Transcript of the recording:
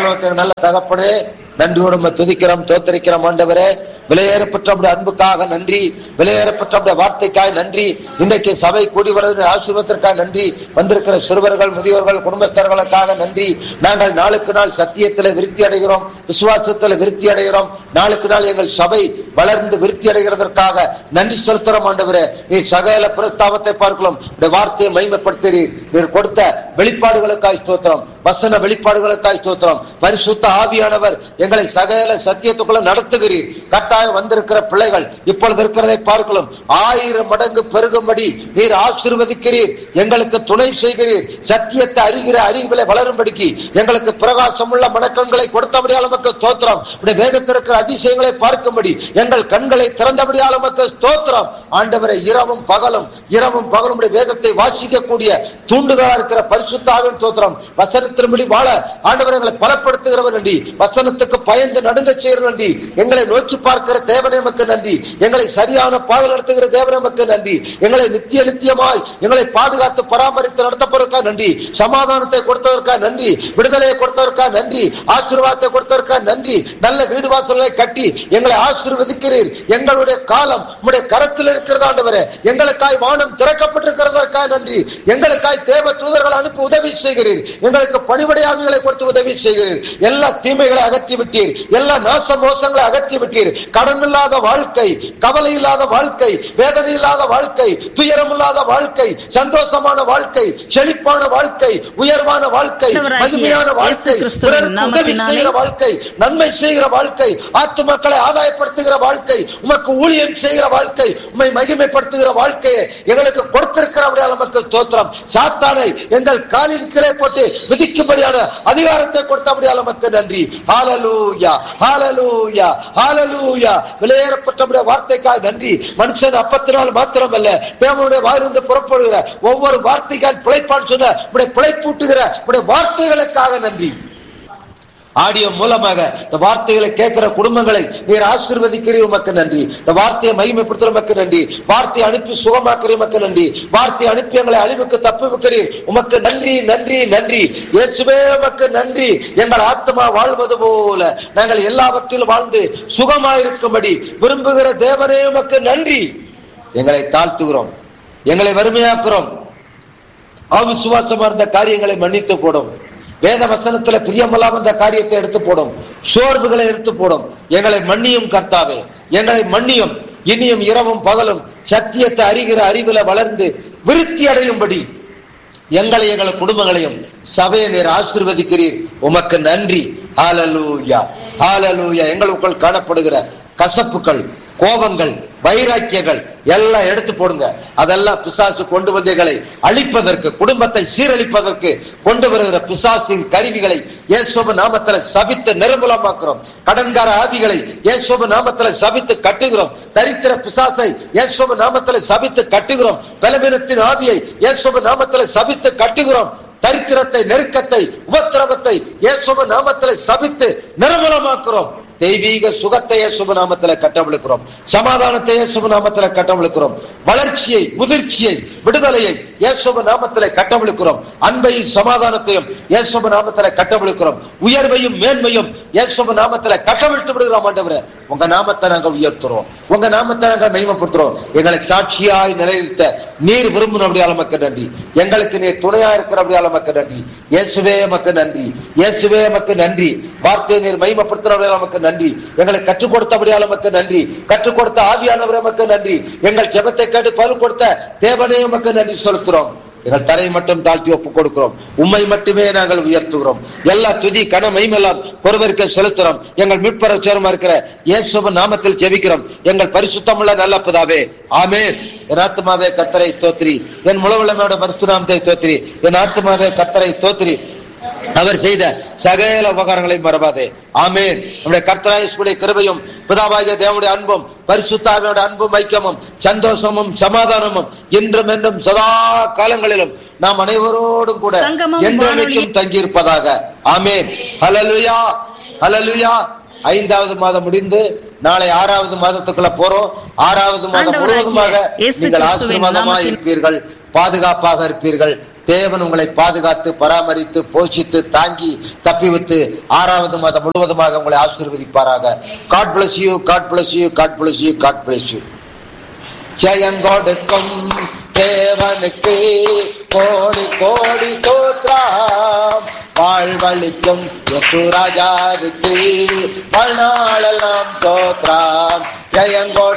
பரலோகத்தின் நல்ல தகப்பனே நன்றியோடு உம்மை துதிக்கிறோம் தோத்தரிக்கிறோம் ஆண்டவரே விலையேறப்பட்ட அப்படி அன்புக்காக நன்றி விலையேறப்பட்ட அப்படி வார்த்தைக்காய் நன்றி இன்றைக்கு சபை கூடி வருகிற ஆசீர்வாதத்திற்காக நன்றி வந்திருக்கிற சிறுவர்கள் முதியோர்கள் குடும்பஸ்தர்களுக்காக நன்றி நாங்கள் நாளுக்கு நாள் சத்தியத்தில் விருத்தி அடைகிறோம் விசுவாசத்தில் விருத்தி அடைகிறோம் நாளுக்கு நாள் எங்கள் சபை வளர்ந்து விருத்தி அடைகிறதற்காக நன்றி செலுத்துறோம் ஆண்டவரே நீ சகல பிரஸ்தாபத்தை பார்க்கலாம் இந்த வார்த்தையை மைமைப்படுத்துகிறீர் நீர் கொடுத்த வெளிப்பாடுகளுக்காய் ஸ்தோத்திரம் வசன வெளிப்பாடுகளுக்காய் ஸ்தோத்திரம் பரிசுத்த ஆவியானவர் எங்களை சகல சத்தியத்துக்குள்ள நடத்துகிறீர் கட்டாயம் வந்திருக்கிற பிள்ளைகள் இப்பொழுது இருக்கிறதை பார்க்கலாம் ஆயிரம் மடங்கு பெருகும்படி நீர் ஆசீர்வதிக்கிறீர் எங்களுக்கு துணை செய்கிறீர் சத்தியத்தை அறிகிற அறிவுகளை வளரும்படிக்கு எங்களுக்கு பிரகாசம் உள்ள மனக்கண்களை கொடுத்தபடியால் நமக்கு ஸ்தோத்திரம் உடைய வேதத்தில் இருக்கிற அதிசயங்களை பார்க்கும்படி எங்கள் கண்களை திறந்தபடியால் நமக்கு ஸ்தோத்திரம் ஆண்டவரை இரவும் பகலும் இரவும் பகலும் உடைய வேதத்தை வாசிக்கக்கூடிய தூண்டுதலா இருக்கிற பரிசுத்தாவின் ஸ்தோத்திரம் வசனத்தின்படி வாழ ஆண்டவர் எங்களை பலப்படுத்துகிறவர் நன்றி வசனத்துக்கு பயந்து நடுங்க செய்கிற நன்றி எங்களை நோக்கி பார்க்கிற தேவனே நமக்கு நன்றி எங்களை சரியான பாதை நடத்துகிற தேவனே நமக்கு நன்றி எங்களை நித்திய நித்தியமாய் எங்களை பாதுகாத்து பராமரித்து நடத்தப்படுவதற்காக நன்றி சமாதானத்தை கொடுத்ததற்காக நன்றி விடுதலையை கொடுத்ததற்காக நன்றி ஆசீர்வாதத்தை கொடுத்ததற்காக நன்றி நல்ல வீடு வாசல்களை கட்டி எங்களை ஆசீர்வதிக்கிறீர் எங்களுடைய காலம் உம்முடைய கரத்தில் இருக்கிறது ஆண்டவரே எங்களுக்காய் வானம் திறக்கப்பட்டிருக்கிறதற்காக நன்றி எங்களுக்காய் தேவ தூதர்கள் அனுப்பி உதவி செய்கிறீர் எங்களுக்கு பணிபடையாவிகளை கொடுத்து உதவி செய்கிறீர் எல்லா தீமைகளை அகற்றி விட்டீர் எல்லா நாச மோசங்களை அகற்றி விட்டீர் கடன் இல்லாத வாழ்க்கை கவலை இல்லாத வாழ்க்கை வேதனை இல்லாத வாழ்க்கை துயரம் இல்லாத வாழ்க்கை சந்தோஷமான வாழ்க்கை செழிப்பான வாழ்க்கை உயர்வான வாழ்க்கை ஆண்டவராகிய மகிமையான இயேசு வாழ்க்கை கிறிஸ்துவின் பிறருக்கு உதவி நாமத்தினாலே செய்கிற வாழ்க்கை நன்மை செய்கிற வாழ்க்கை ஆத்துமக்களை ஆதாயப்படுத்துகிற வாழ்க்கை உமக்கு ஊழியம் செய்கிற வாழ்க்கை உம்மை மகிமைப்படுத்துகிற வாழ்க்கையை எங்களுக்கு கொடுத்திருக்கிறபடியால் நமக்கு தோத்திரம் சாத்தானை எங்கள் காலின் கீழே போட்டு விதிக்கும்படியான அதிகாரத்தை கொடுத்தபடியால் நமக்கு நன்றி ஹalleluya ஹalleluya ஹalleluya விலையேறப்பட்டபடிய வார்த்தைக்காய் நன்றி மனுஷன் அப்பத்தினால் மாத்திரமல்ல தேவனுடைய வாயிலிருந்து புறப்படுகிற ஒவ்வொரு வார்த்தைக்காய் பிழைப்பான் சொன்ன உடைய பிழைப்பூட்டுகிற உடைய வார்த்தைகளுக்காக நன்றி ஆடியோ மூலமாக இந்த வார்த்தைகளை கேட்கிற குடும்பங்களை நீர் ஆசீர்வதிக்கிறீர் உமக்கு நன்றி இந்த வார்த்தையை மகிமைப்படுத்துற உமக்கு நன்றி வார்த்தையை அனுப்பி சுகமாக்குற உமக்கு நன்றி வார்த்தையை அனுப்பி எங்களை அழிவுக்கு தப்பி வைக்கிறீர் உமக்கு நன்றி நன்றி நன்றி இயேசுவே உமக்கு நன்றி எங்கள் ஆத்மா வாழ்வது போல நாங்கள் எல்லாவற்றிலும் வாழ்ந்து சுகமாயிருக்கும்படி விரும்புகிற தேவனே உமக்கு நன்றி எங்களை தாழ்த்துகிறோம் எங்களை வறுமையாக்குறோம் அவிசுவாசமா இருந்த காரியங்களை மன்னித்து போடும் வேத வசனத்துல பிரியமில்லாம இந்த காரியத்தை எடுத்து போடும் சோர்வுகளை எடுத்து போடும் எங்களை மன்னியும் கர்த்தாவே எங்களை மன்னியும் இனியும் இரவும் பகலும் சத்தியத்தை அறிகிற அறிவுல வளர்ந்து விருத்தி அடையும்படி எங்களை எங்கள் குடும்பங்களையும் சபையை நீர் ஆசீர்வதிக்கிறீர் உமக்கு நன்றி ஹalleluya ஹalleluya எங்களுக்குள் காணப்படுகிற கசப்புகள் கோபங்கள் வைராக்கியங்கள் எல்லாம் எடுத்து போடுங்க அதெல்லாம் பிசாசு கொண்டு வந்து எங்களை அழிப்பதற்கு குடும்பத்தை சீரழிப்பதற்கு கொண்டு வருகிற பிசாசின் கருவிகளை இயேசுப நாமத்துல சபித்து நிர்மூலமாக்குறோம் கடன்கார ஆவிகளை இயேசுப நாமத்துல சபித்து கட்டுகிறோம் தரித்திர பிசாசை இயேசுப நாமத்துல சபித்து கட்டுகிறோம் பலவீனத்தின் ஆவியை இயேசுப நாமத்துல சபித்து கட்டுகிறோம் தரித்திரத்தை நெருக்கத்தை உபத்திரவத்தை இயேசுப நாமத்துல சபித்து நிர்மூலமாக்குறோம் தெய்வீக சுகத்தை இயேசுப நாமத்துல கட்டவிழுக்கிறோம் சமாதானத்தை இயேசுப நாமத்துல கட்டவிழுக்கிறோம் வளர்ச்சியை முதிர்ச்சியை விடுதலையை இயேசுப நாமத்துல கட்டவிழுக்கிறோம் அன்பையும் சமாதானத்தையும் இயேசுப நாமத்துல கட்டவிழுக்கிறோம் உயர்வையும் மேன்மையும் இயேசுப நாமத்துல கட்டவிழ்த்து விடுகிறோம் ஆண்டவரே உங்க நாமத்தை நாங்கள் உயர்த்துறோம் உங்க நாமத்தை நாங்கள் மகிமைப்படுத்துறோம் எங்களை சாட்சியாய் நிலைநிறுத்த நீர் விரும்பினபடியால் நமக்கு நன்றி எங்களுக்கு நீர் துணையா இருக்கிறபடியால் நமக்கு நன்றி இயேசுவே நமக்கு நன்றி இயேசுவே நமக்கு நன்றி வார்த்தையை நீர் மகிமைப்படுத்தினபடியால் நமக்கு நன்றி எங்களை கற்றுக் கொடுத்தபடியால் நமக்கு நன்றி கற்றுக் கொடுத்த ஆவியானவர் நமக்கு நன்றி எங்கள் ஜெபத்தை கேட்டு பலு கொடுத்த தேவனே நமக்கு நன்றி செலுத்துறோம் எங்கள் தரை மட்டும் தாழ்த்தி ஒப்புக் கொடுக்கிறோம் உண்மை மட்டுமே நாங்கள் உயர்த்துகிறோம் எல்லா துதி கன மைமெல்லாம் ஒருவருக்கு செலுத்துறோம் எங்கள் மீட்பர சேரமா இருக்கிற இயேசுவ நாமத்தில் ஜெபிக்கிறோம் எங்கள் பரிசுத்தமுள்ள நல்ல பிதாவே ஆமென் என் ஆத்மாவே கத்தரை தோத்திரி என் முழவளமையோட பரிசுநாமத்தை தோத்திரி என் ஆத்மாவே கத்தரை தோத்திரி அவர் செய்த சகல உபகாரங்களை மறவாதே ஆமேன் நம்முடைய கர்த்தராயுடைய கிருபையும் பிதாவாகிய தேவனுடைய அன்பும் பரிசுத்தாவியோட அன்பும் ஐக்கியமும் சந்தோஷமும் சமாதானமும் என்றும் என்றும் சதா காலங்களிலும் நாம் அனைவரோடும் கூட சங்கமம் என்றென்றைக்கும் தங்கியிருப்பதாக ஆமேன் ஹலலுயா ஹலலுயா ஐந்தாவது மாதம் முடிந்து நாளை ஆறாவது மாதத்துக்குள்ள போறோம் ஆறாவது மாதம் ஆண்டவராகிய முழுவதுமாக இயேசு நீங்கள் கிறிஸ்துவின் ஆசீர்வாதமாக நாமத்தில் இருப்பீர்கள் பாதுகாப்பாக இருப்பீர்கள் தேவன் உங்களை பாதுகாத்து பராமரித்து போஷித்து தாங்கி தப்பிவித்து ஆறாவது மாதம் முழுவதுமாக உங்களை ஆசீர்வதிப்பாராக god bless you god bless you god bless you god bless you ஜெயங்கொடுக்கும் தேவனுக்கு கோடி கோடி தோத்ராம் வாழ்வழிக்கும் யசுராஜாவுக்கு வாழ்நாளெல்லாம் தோத்ராம் ஜெயங்கொடு